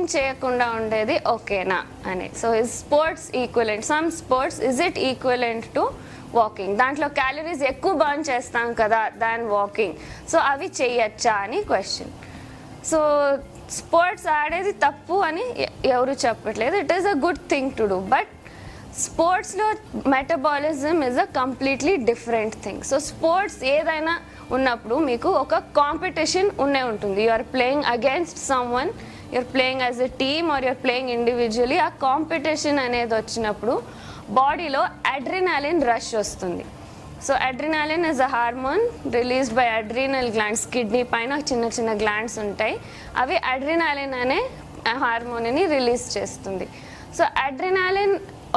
walking చేయకుండా ఉండేది ఓకేనా అని so is sports equivalent some sports is it equivalent to walking దాంట్లో క్యాలరీస్ ఎక్కువ బర్న్ చేస్తాం కదా దాన్ వాకింగ్ సో అవి చెయ్యొచ్చా అని క్వశ్చన్ సో స్పోర్ట్స్ ఆడేది తప్పు అని ఎ- ఎవరు చెప్పట్లేదు it is a good thing to do but స్పోర్ట్స్లో metabolism is a completely different thing so sports ఏదైనా ఉన్నప్పుడు మీకు ఒక కాంపిటీషన్ ఉన్నే ఉంటుంది you are playing against someone you're playing as a team or you're playing individually ఆ competition అనేది వచ్చినప్పుడు బాడీలో అడ్రినాలిన్ రష్ వస్తుంది so adrenaline is a hormone released by adrenal glands kidney పైన చిన్న చిన్న గ్లాండ్స్ ఉంటాయి అవి అడ్రినాలిన్ అనే హార్మోన్ని రిలీజ్ చేస్తుంది సో అడ్రినాలిన్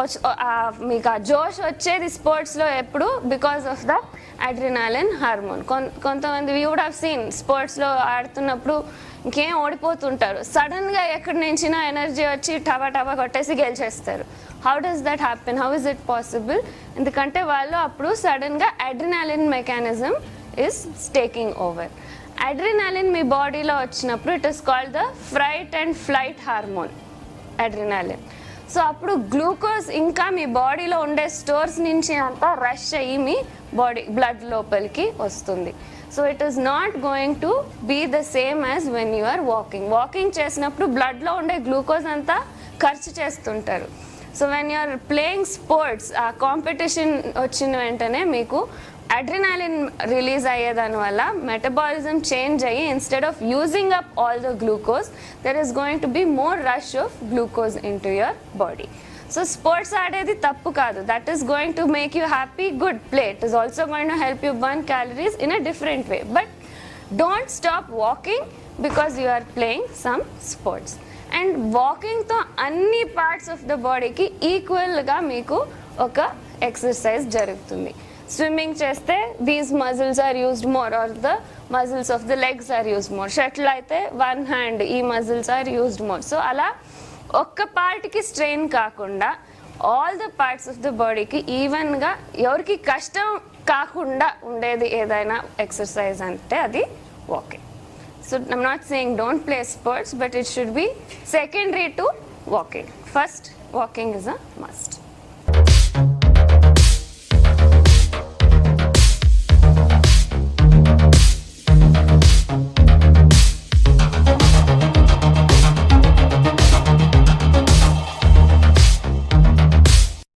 మీకు ఆ జోష్ వచ్చేది స్పోర్ట్స్లో ఎప్పుడు because of the adrenaline hormone కొంతమంది వీ వుడ్ హ్యావ్ సీన్ స్పోర్ట్స్లో ఆడుతున్నప్పుడు ఇంకేం ఓడిపోతుంటారు సడన్గా ఎక్కడి నుంచినా ఎనర్జీ వచ్చి టబా టబా కొట్టేసి గెలిచేస్తారు how does that happen how is it possible ఎందుకంటే వాళ్ళు అప్పుడు సడన్గా adrenaline mechanism is taking over adrenaline మీ బాడీలో వచ్చినప్పుడు it is called the fright and flight hormone adrenaline so అప్పుడు గ్లూకోజ్ ఇంకా మీ బాడీలో ఉండే స్టోర్స్ నుంచి అంతా రష్ అయ్యి మీ బాడీ బ్లడ్ లోపలికి వస్తుంది so it is not going to be the same as when you are walking walking చేసినప్పుడు బ్లడ్లో ఉండే గ్లూకోజ్ అంతా ఖర్చు చేస్తుంటారు so when you're playing sports ఆ కాంపిటీషన్ వచ్చిన వెంటనే మీకు అడ్రినాలిన్ రిలీజ్ అయ్యేదాని వల్ల మెటబాలిజం చేంజ్ అయ్యి instead of using up all the glucose there is going to be more rush of glucose into your body so sports ఆడేది తప్పు కాదు that is going to make you happy good play it is also going to help you burn calories in a different way but don't stop walking because you are playing some sports and వాకింగ్తో అన్ని parts of the బాడీకి ఈక్వల్గా మీకు ఒక exercise జరుగుతుంది swimming చేస్తే these muscles are used more or the muscles of the legs are used more shuttle అయితే one hand ఈ muscles are used more so అలా ఒక్క పార్ట్కి స్ట్రెయిన్ కాకుండా all the parts of the బాడీకి ఈవెన్గా ఎవరికి కష్టం కాకుండా ఉండేది ఏదైనా ఎక్సర్సైజ్ అంటే అది walking so I'm not saying don't play sports but it should be secondary to walking first walking is a must